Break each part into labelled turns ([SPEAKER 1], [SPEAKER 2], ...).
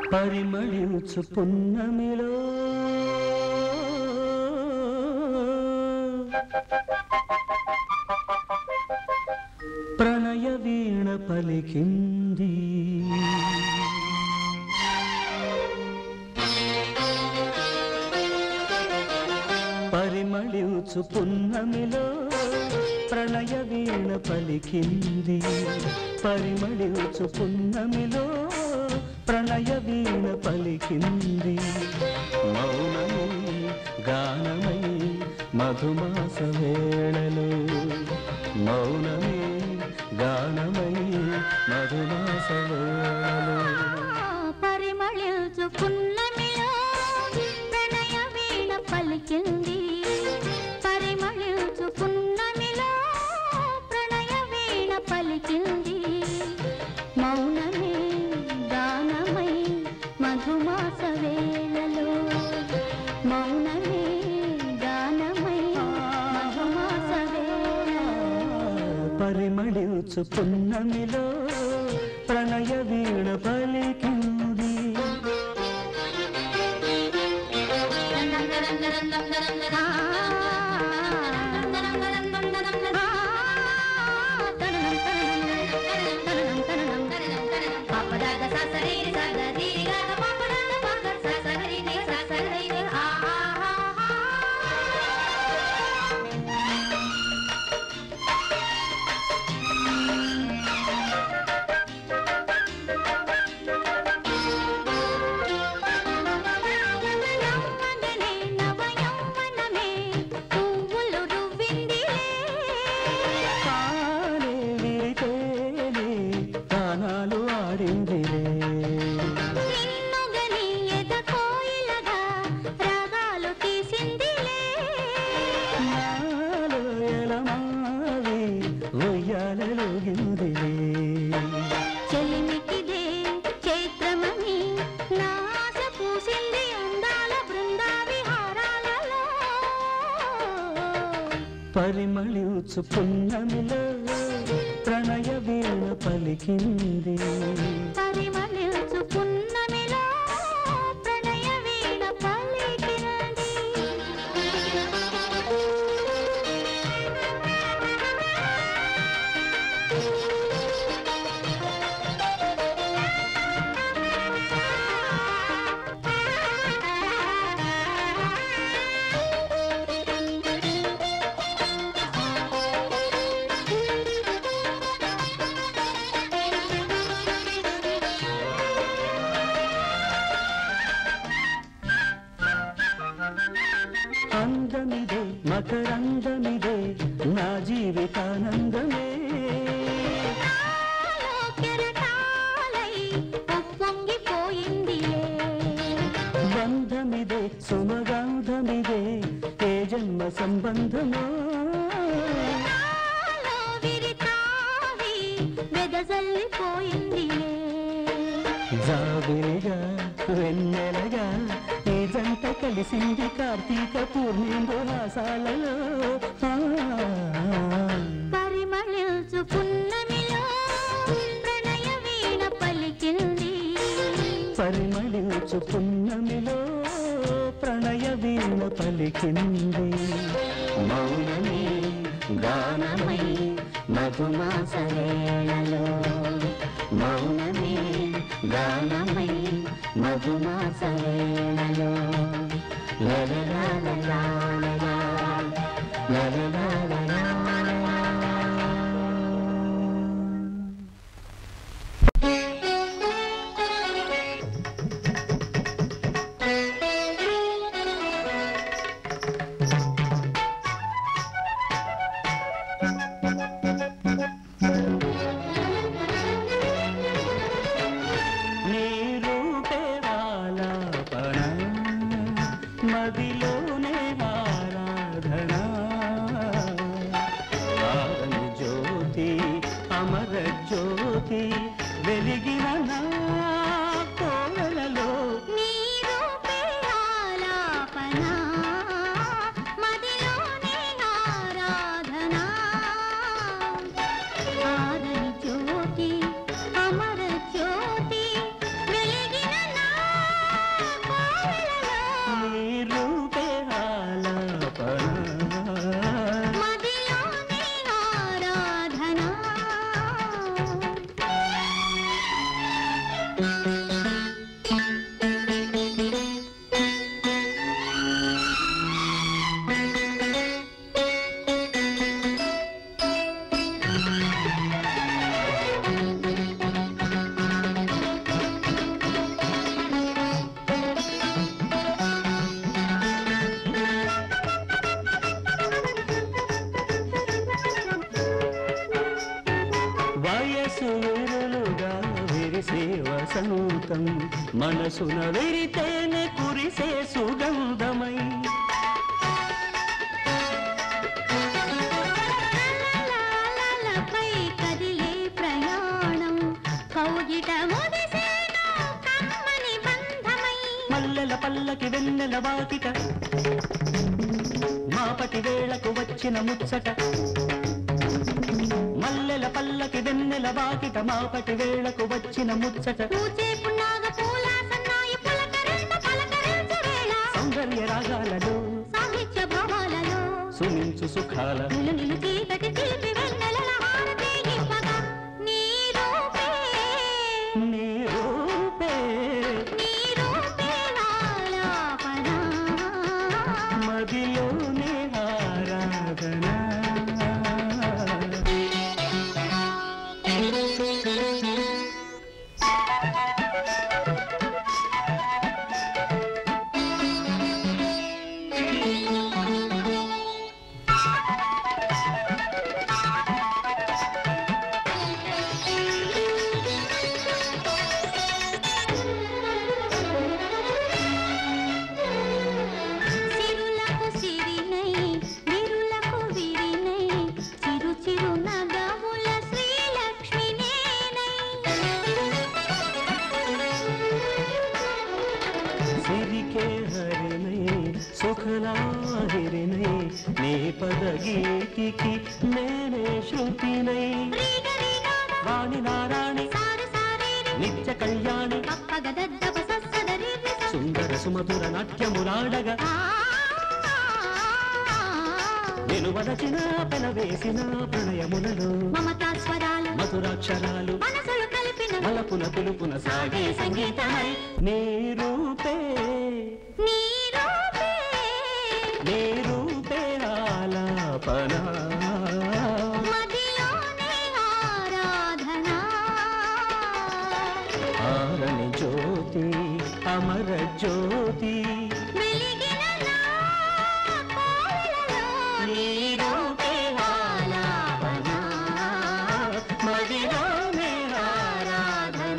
[SPEAKER 1] పరిమళించు పున్నమిలో ప్రణయ వీణ పలికింది పరిమళించు పున్నమిలో ప్రణయ వీణ పలికింది పరిమళించు పున్నమిలో ప్రణయ వీణ పలికింది మౌనమై గానమై మధుమాస వేళలో మౌనమే గానమై మధుమాస వేళలో
[SPEAKER 2] పరిమళించు పున్నమిలో ప్రణయ వీణ పలికింది పరిమళించు పున్నమిలో ప్రణయ వీణ పలికింది మౌనమే గానమై మధుమాస వేళలో మౌనమే గానమై మధుమాస వేళలో
[SPEAKER 1] పరిమళించు పున్నమిలో ప్రణయ వీణ పలికింది
[SPEAKER 2] యవ్వనమే నవయవ్వనమే పువ్వులు రువ్విందిలే
[SPEAKER 1] కానే విరితేనే తానాలు ఆడిందిలే
[SPEAKER 2] నిన్నుగని ఎద కోయిలగా రాగాలు తీసిందిలే
[SPEAKER 1] నాలో ఎలమావి ఉయ్యాలలోగిందిలే
[SPEAKER 2] చెలిమికిదే చైత్రమని నా ఆశ పూసింది అందాల బృందా విహారాలలో
[SPEAKER 1] పరిమళించు పున్నమిలో ప్రణయ వీణ పలికింది
[SPEAKER 2] పరిమళించు పున్నమిలో ప్రణయ వీణ పలికినది
[SPEAKER 1] అందమిదే మకరందమిదే నా జీవితానందమే
[SPEAKER 2] నాలో కెరటాలై ఉప్పొంగిపోయిందిలే
[SPEAKER 1] బంధమిదే సుమగంధమిదే ఏ జన్మ సంబంధమో
[SPEAKER 2] నాలో విరితావి వెదజల్లిపోయిందిలే
[SPEAKER 1] జాబిలిగా వెన్నెలగా ఈ జంట కలిసింది కార్తీక పూర్ణిందు హాసాలలో ఆ.
[SPEAKER 2] పరిమళించు పున్నమిలో ప్రణయ వీణ పలికింది
[SPEAKER 1] పరిమళించు పున్నమిలో ప్రణయ వీణ పలికింది మౌనమే గానమై మధుమాస వేళలో మౌనమే గానమై మధుమాస వేళలో లలలాలలా, లలలాలలా. నీ రూపే వాలాపన మదిలోనే ఆరాధన ఆరని జ్యోతి అమర జ్యోతి వెలిగిన నా కోవెలలో
[SPEAKER 2] నీ రూపే ఆలాపన మదిలోనే ఆరాధన ఆరని జ్యోతి అమర జ్యోతి వెలిగిన నా
[SPEAKER 1] వయసు విరులుగా విరిసే వసంతం మనసున విరితేనే కురిసే సుగంధమై
[SPEAKER 2] లాలపై కదిలే ప్రయాణం కౌగిట ముదిసేను కమ్మని బంధమై
[SPEAKER 1] మల్లెల పల్లకి వెన్నెల వాకిట మాపటి వేళకు వచ్చిన ముచ్చట మల్లెల పల్లకి వెన్నెల వాకిట మాపటి వేళకు వచ్చిన ముచ్చట
[SPEAKER 2] పూచే పున్నాగ పూల సన్నాయి పులకరింత పలకరించు వేళ
[SPEAKER 1] సౌందర్య రాగాలలో
[SPEAKER 2] సాహిత్య భావాలలో
[SPEAKER 1] సుమించు సుఖాల
[SPEAKER 2] నిలు నిలు చీకటి తీపి వెన్నెలల హారతి ఇవ్వగా నీ రూపే
[SPEAKER 1] నీ రూపే
[SPEAKER 2] నీ రూపే ఆలాపన
[SPEAKER 1] మదిలోనే ఆరాధన
[SPEAKER 2] సిరులకు సిరినై విరులకు విరినై చిరు చిరు నగముల శ్రీలక్ష్మి
[SPEAKER 1] సిరికే హరిణై సుఖలాహిరినై నీ పద గీతికి నేనే శృతినై వాణి నారాణి నిత్య కళ్యాణి సుందర సుమధుర నాట్యములాడగా నేను వదచిన పెనవేసిన ప్రణయములలో
[SPEAKER 2] మమతా స్వరాలు
[SPEAKER 1] మధురాక్షరాలు
[SPEAKER 2] మనసులు కలిపిన
[SPEAKER 1] మలపున పిలుపున సాగే సంగీతమై నీ రూపే
[SPEAKER 2] నీ రూపే
[SPEAKER 1] నీ రూపే ఆలాపన
[SPEAKER 2] మదిలోనే ఆరాధన
[SPEAKER 1] ఆరని జ్యోతి అమర జ్యోతి
[SPEAKER 2] వెలిగిన నా కోవెలలో
[SPEAKER 1] నీ రూపే ఆలాపన మదిలోనే ఆరాధన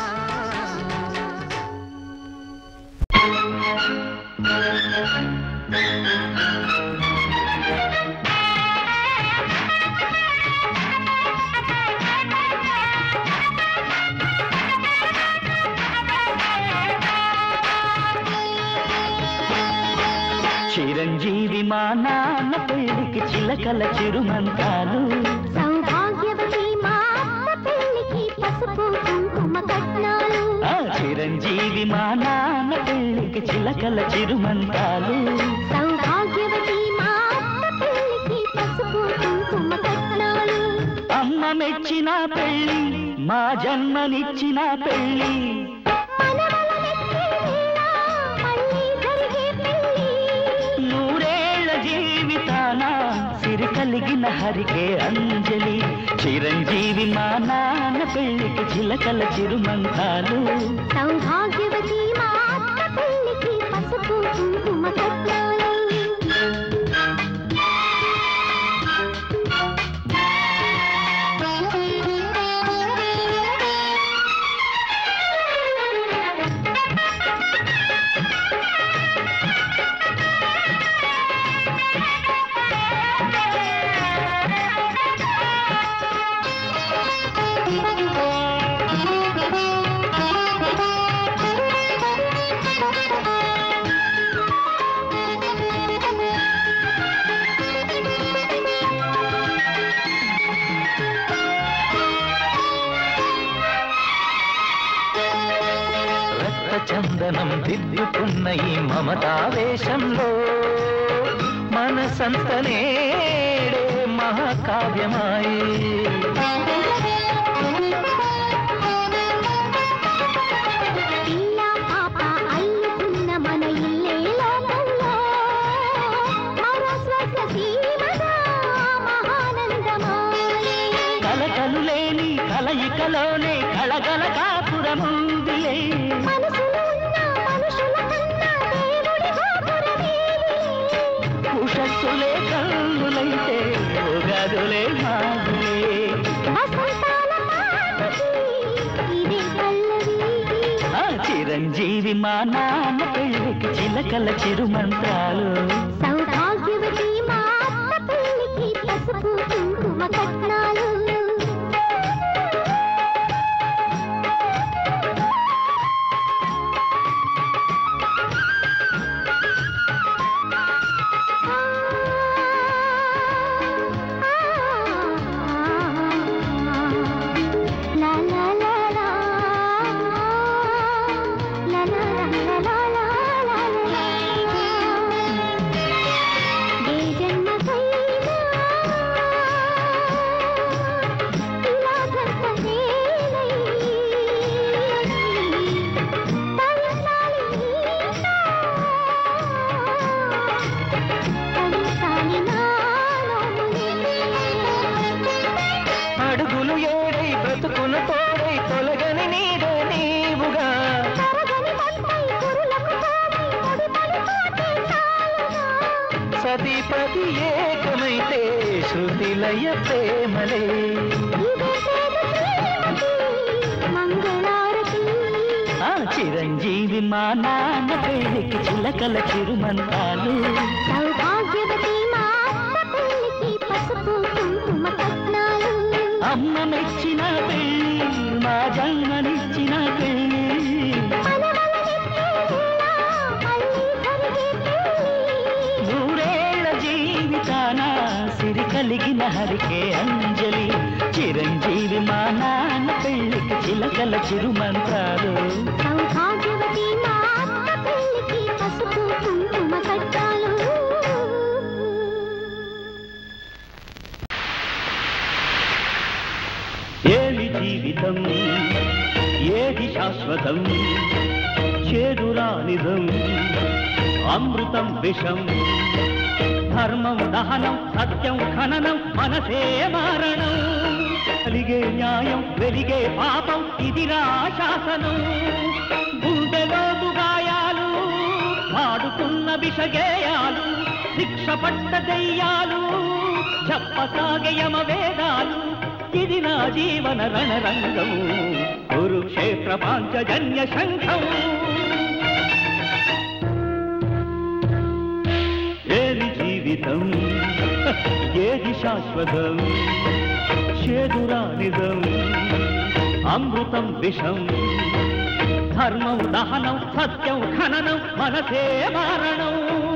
[SPEAKER 1] చిరంజీవి మా నాన్న పెళ్లికి చిలకల చిరుమంతాలు
[SPEAKER 2] సౌభాగ్యవతి మా అత్త పెళ్లికి పసుపు కుంకుమ కట్నాలు
[SPEAKER 1] ఆ చిరంజీవి మా నాన్న పెళ్లికి చిలకల చిరుమంతాలు
[SPEAKER 2] సౌభాగ్యవతి మా అత్త పెళ్లికి పసుపు కుంకుమ కట్నాలు
[SPEAKER 1] అమ్మ మెచ్చిన పెళ్లి మా జన్మనిచ్చిన పెళ్లి
[SPEAKER 2] మనవలనెత్తే వేళ మళ్ళీ జరిగే పెళ్లి
[SPEAKER 1] నూరేళ్ల జీవితాన సిరి కలిగిన హరికే అంజలి చిరంజీవి మా నాన్న పెళ్లికి చిలకల చిరుమంతాలు
[SPEAKER 2] సౌభాగ్యవతి మా అత్త పెళ్లికి పసుపు కుంకుమ కట్నాలు
[SPEAKER 1] రక్త చందనం దిద్దుకున్న ఈ మమతావేశంలో మనసంత నేడే మహాకావ్యమాయి
[SPEAKER 2] పిల్ల పాప అల్లుకున్న మన ఇల్లే లోకంలో మరో స్వర్గ సీమగా మహానందమాయే
[SPEAKER 1] కలకలు లేని కలయికలోనే కళగల కాపురముందిలే
[SPEAKER 2] మనసులో ఉన్న మనుషుల కన్నా దేవుడి గోపురమేలే.
[SPEAKER 1] ఉషస్సులే కన్నులైతే ఉగదులే మాదులే
[SPEAKER 2] వసంతాల
[SPEAKER 1] చిరంజీవి మా నాన్న పెళ్ళికి చిలకల చిరుమంత్రాలు
[SPEAKER 2] సౌభాగ్యవతి మా అత్త పెళ్ళికి పసుపు కుంకుమ కట్నాలు లా లా లా లా లా లా లా లా లా లా లా ఏ జన్మకైనా ఇలా జంటనేలై తలసాలి నీతో తలసాలి నాలోనే
[SPEAKER 1] అడుగులు ఏడై బ్రతుకును తోడై తొలగని నీదే నీవుగా
[SPEAKER 2] తరగని మంటై కురులకు తోడై ముడిపడిపోతే చాలుగా
[SPEAKER 1] సతీపతి ఏకమైతే శృతిలయ ప్రేమలే
[SPEAKER 2] ఇదే పేద శ్రీమతి మంగళారతి
[SPEAKER 1] ఆ చిరంజీవి మా నాన్న పెళ్ళికి చిలకల చిరుమంత్రాలు
[SPEAKER 2] సౌభాగ్యవతి మా అత్త పెళ్ళికి పసుపు కుంకుమ కట్నాలు
[SPEAKER 1] అమ్మ మెచ్చిన పెళ్ళి మా జన్మనిచ్చిన పెళ్ళి
[SPEAKER 2] మనవలనెత్తేలా మళ్ళీ జరిగే పెళ్ళి
[SPEAKER 1] నూరేళ్ల జీవితాన సిరి కలిగిన హరికే అంజలి చిరంజీవి మా నాన్న పెళ్ళికి చిలకల చిరుమంత్రాలు
[SPEAKER 2] సౌభాగ్యవతి మా అత్త పెళ్ళికి పసుపు కుంకుమ కట్టాలు
[SPEAKER 1] ఏమి జీవితం ఏది శాశ్వతం చేదురానిదం అమృతం విషం ధర్మం దహనం సత్యం ఖననం మనసే మారణం కలిగే న్యాయం వెలిగే పాపం ఇదిరా శాసనం గుండెలోదు గాయాలు పాడుతున్న విషగేయాలు శిక్ష పట్ట దెయ్యాలు చెప్పసాగే యమ వేదాలు ఇది నా జీవన రణరంగం కురుక్షేత్ర పాంచజన్య శంఖం ఏది జీవితం ఏది శాశ్వతం చేదురా నిజం అమృతం విషం ధర్మం దహనం సత్యం ఖననం మనసే మారణం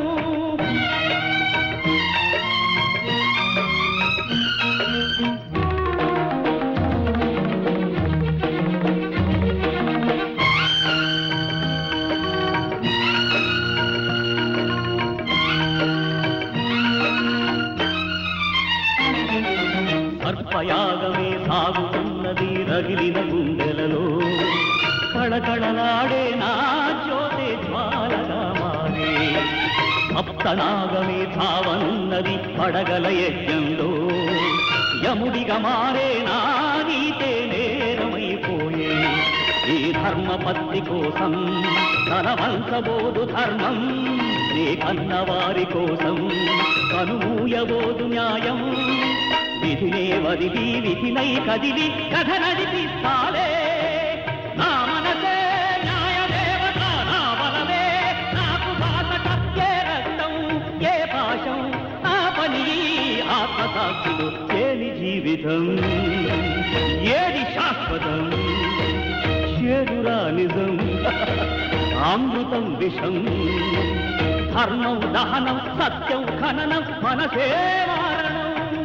[SPEAKER 1] సర్పయాగమే సాగుతున్నది రగిలిన గుండెలలో కళకళలాడే నా జ్యోతి జ్వాలగా మారే సప్తనాగమే ధావనున్నది పడగల యజ్ఞంలో యముడిగా మారే నా నీతే నేరమైపోయే ఈ ధర్మపత్తి కోసం తన వంచబోదు ధర్మం నీ కన్నవారి కోసం కనుమూయబోదు న్యాయం విధినే వదిలి విధినై కదిలి కథ నడిపిస్తాలే నా మనసే న్యాయదేవత నా బలమే నాకు బాధ కక్కే రక్తం ఏ పాశం నా పని ఈ ఆత్మసాక్షులు ఏది జీవితం ఏది శాశ్వతం చేదురా నిజం అమృతం విషం ధర్మం దహనం సత్యం ఖననం మనసే మారణం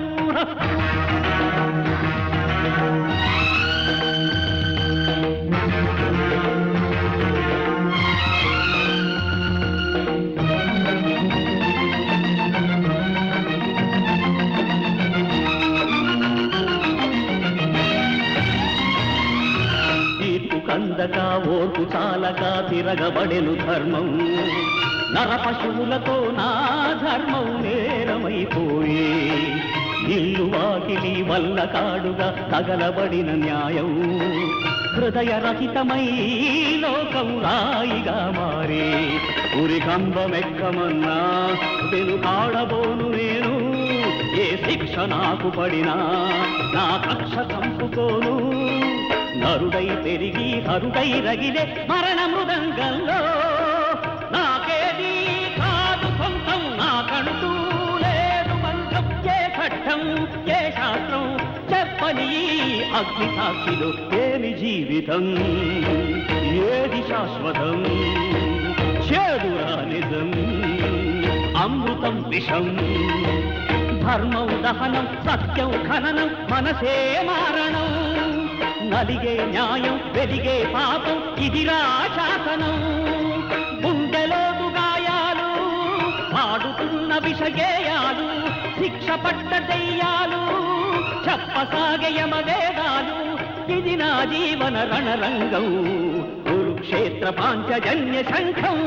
[SPEAKER 1] తీర్పు కందక ఓర్పు చాలక తిరగబడెను ధర్మం నర పశువులతో నా ధర్మం నేరమైపోయే ఇల్లు వాకిలి వల్ల కాడుగా తగలబడిన న్యాయం హృదయ రహితమై లోకం రాయిగా మారే ఉరి కంబమెక్కమన్నా వెనుకాడబోను నేను ఏ శిక్ష నాకు పడినా నా కక్ష చంపుకోను నరుడై పెరిగి హరుడై రగిలే మరణ మృదంగంలో నాకేది కాదు సొంతం నాకంటూ లేదు బంధం ఏ చట్టం ఏ శాస్త్రం చెప్పని ఈ అగ్ని సాక్షిలో ఏమి జీవితం ఏది శాశ్వతం చేదురా నిజం అమృతం విషం ధర్మం దహనం సత్యం ఖననం మనసే మారణం నలిగే న్యాయం వెలిగే పాపం ఇదిరా శాసనం గుండెలోటు గాయాలు పాడుతున్న విషగేయాలు శిక్ష పట్ట దెయ్యాలు చెప్పసాగే యమవేదాలు ఇది నా జీవన రణరంగం కురుక్షేత్ర పాంచజన్య శంఖం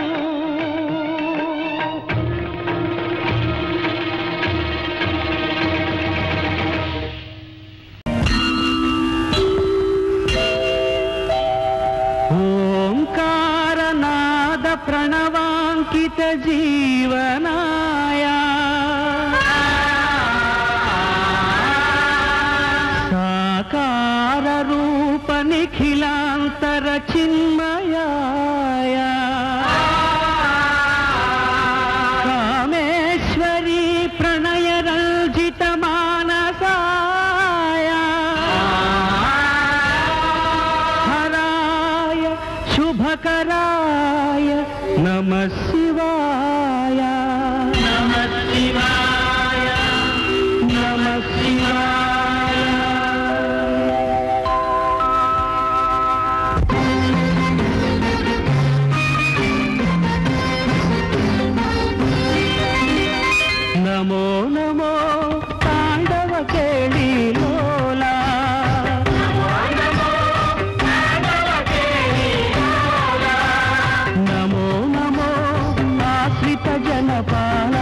[SPEAKER 1] ఓంకారనాద ప్రణవాంకిత జీవనాయ సాకార రూప నిఖిలాంతర చిన్మయాయ కామేశ్వరీ ప్రణయ రంజిత మానసాయ హరాయ శుభకరాయ నమ శివాయ నమ శివాయ నమ శివాయ నమో నమో తాండవ కేళి లోలా నమో నమో ఆశ్రిత జనపాల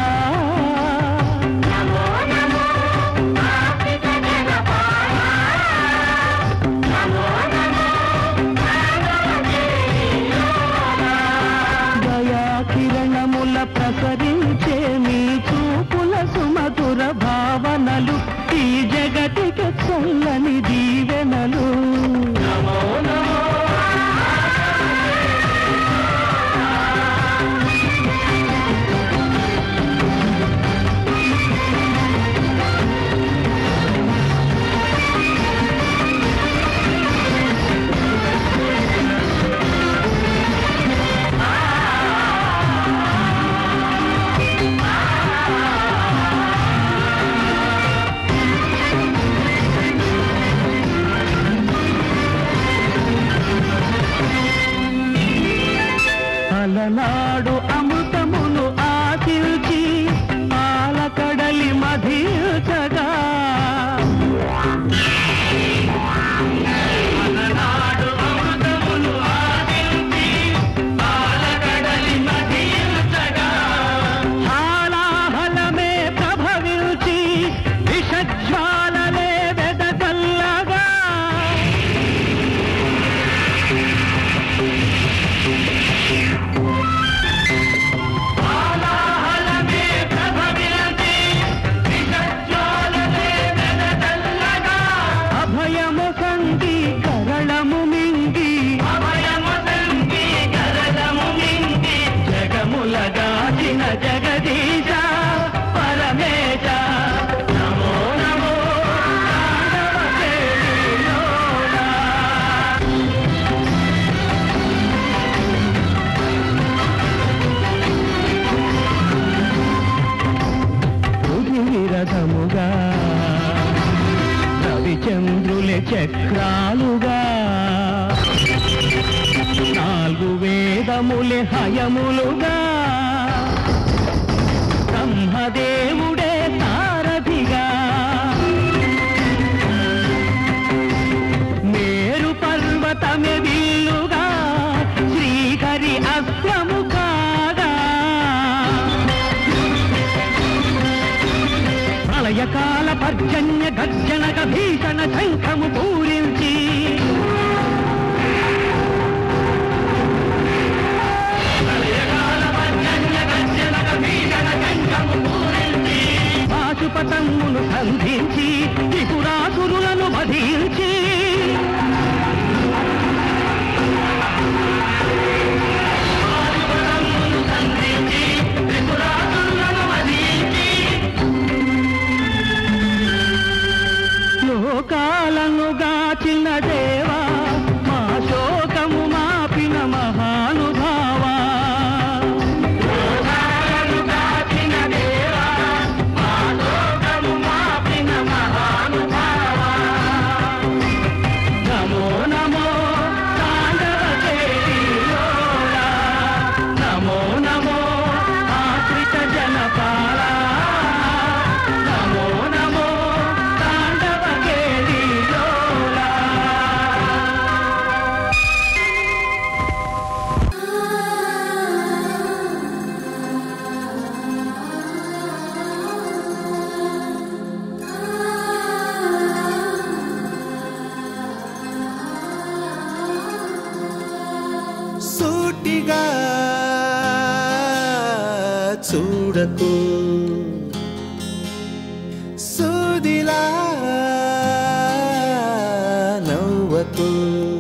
[SPEAKER 1] దయా కిరణముల ప్రసరించే మీ చూపుల సుమధుర భావనలు ఈ జగతికి చల్లని దీవెనలు నమో నమో అలనాడు అమృతమును ఆశించి పాలకడలి మధించగా అలనాడు అమృతమును ఆశించి పాలకడలి మధించగా హాలాహలమే ప్రభవించి విషజ్వాలలే వెదకల్లగా అభయము సంగి కరళము మింగి అభయము సంగి కరళము మింగి జగముల గాచిన జగదీశ పరమేశ నమో నమో తాండవ కేళిలోలా. రథముగా రవిచంద్రుల చక్రాలుగా నాలుగు వేదములే హయములుగా బ్రహ్మదేవుడే సారథిగా మేరు పర్వతమే విల్లుగా శ్రీహరి అస్త్రము కాగా ప్రళయకాల పర్జన్య గర్జనక భీషణ శంఖము పూరించి పాశుపతమ్మును సంధించి త్రిపురాసురులను వధించి కాచిన దేవా మా శోకము మాపిన మహానుభావా లోకాలను కాచిన దేవా మా శోకము మాపిన మహానుభావా నమో నమో తాండవ కేళీలోలా నమో నమో ఆశ్రిత జనపాల నమో నమో తాండవ కేళీలోలా
[SPEAKER 3] సూటిగా చూడకు సూదిలా నవ్వకు